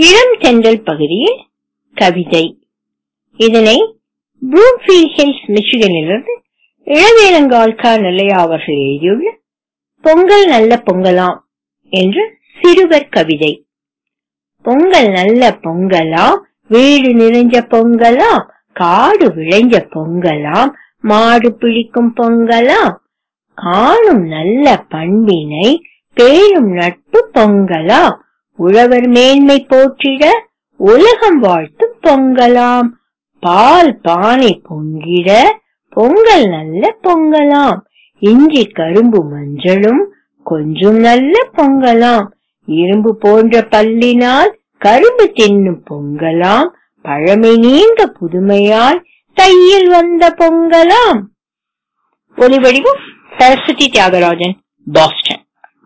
இளம் தென்றல் பகுதியில் கவிதை இதனை ப்ளூம்ஃபீல்ட் ஹில்ஸ் மிச்சிகனிலிருந்து இளவேலங்கால்கா நிலையா அவர்கள் எழுதியுள்ள பொங்கல் நல்ல பொங்கலாம் என்ற சிறுவர் கவிதை பொங்கல் நல்ல பொங்கலாம் வீடு நிறைஞ்ச பொங்கலாம் காடு விளைஞ்ச பொங்கலாம் மாடு பிடிக்கும் பொங்கலாம் காணும் நல்ல பண்பினை பேணும் நட்பு பொங்கலாம் உழவர் மேன்மை போற்றிட உலகம் வாழ்த்தும் பொங்கலாம் பால் பானை பொங்கிட பொங்கல் நல்ல பொங்கலாம் இஞ்சி கரும்பு மஞ்சளும் கொஞ்சம் நல்ல பொங்கலாம் இரும்பு போன்ற பல்லினால் கரும்பு தின்னும் பொங்கலாம் பழமை நீண்ட புதுமையால் தையில் வந்த பொங்கலாம் ஒலிவடிவம் சரஸ்வதி தியாகராஜன் பாஸ்டன்